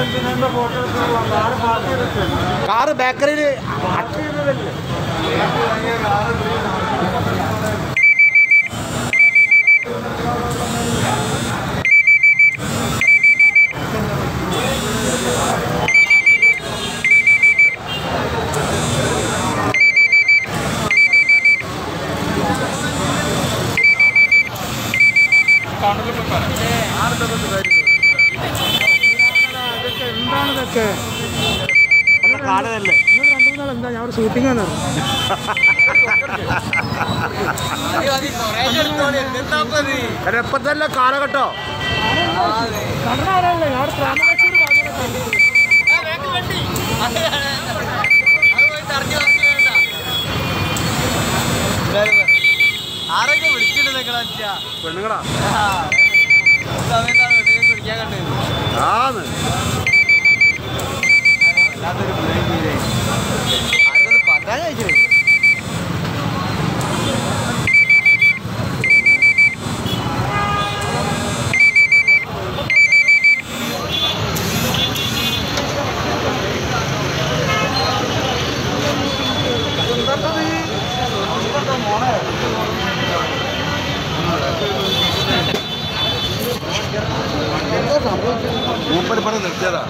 Car ബേക്കറിയിൽ എന്താണ് ഇതൊക്കെ കാണുന്നല്ലേ നിങ്ങൾ രണ്ടു മൂന്നാൾ എന്താ ഞാൻ ഒരു ഷൂട്ടിംഗ് ആണ് ഇപ്പത്തല്ല കാലഘട്ടോ നടനാണല്ലേ ഞാൻ ഒരു പ്രാമണേശ്വരി ഭാഗത്തൊക്കെ ആരൊക്കെ വിളിച്ചിട്ട് നിങ്ങളാ പെണ്ണുങ്ങളാ സമയത്താണ് വീട്ടിൽ കുടിക്കാൻ കണ്ടത് ആന്ന് ആർക്കത് പറയാൻ കഴിച്ചു മൂപ്പര് പണി നിർത്തിയതാ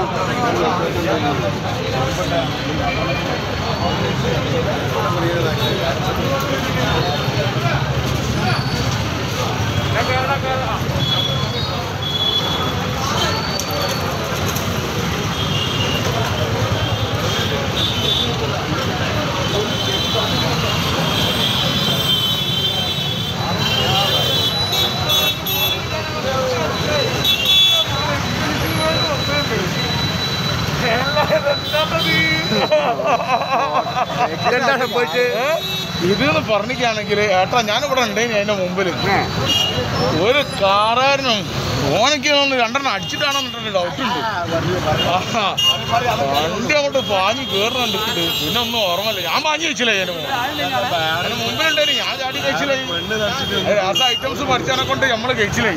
ഇതെന്താ സംഭവിച്ചത് ഇത് പറഞ്ഞിക്കാണെങ്കിൽ ഏട്ടാ ഞാനിവിടെ ഉണ്ടേനി അതിന്റെ മുമ്പിൽ ഒരു കാറാരനും ഓനക്ക് തോന്നുന്നു രണ്ടെണ്ണം അടിച്ചിട്ടാണോ ഡൗട്ട് ഉണ്ട് ആഹാ. വണ്ടി അങ്ങോട്ട് പാഞ്ഞ് കേറുന്നുണ്ട് ഇങ്ങട്. പിന്നെ ഒന്നും ഓർമ്മയില്ല ഞാൻ പാഞ്ഞ് വെച്ചില്ല അതിന് മുമ്പ് അതിന് മുമ്പിലുണ്ടേനി ഞാൻ ചാടി കഴിച്ചില്ല രാസ ഐറ്റംസ് പഠിച്ചതിനെ കൊണ്ട് നമ്മള് കഴിച്ചില്ലേ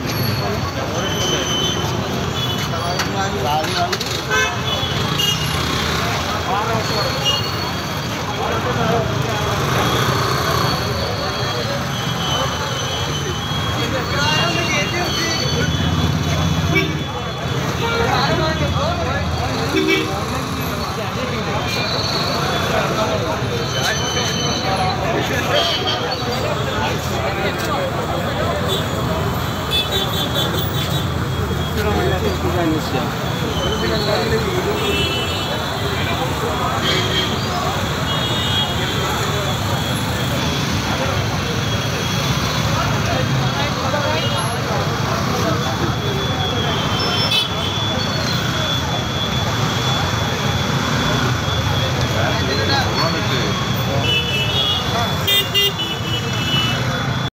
ആ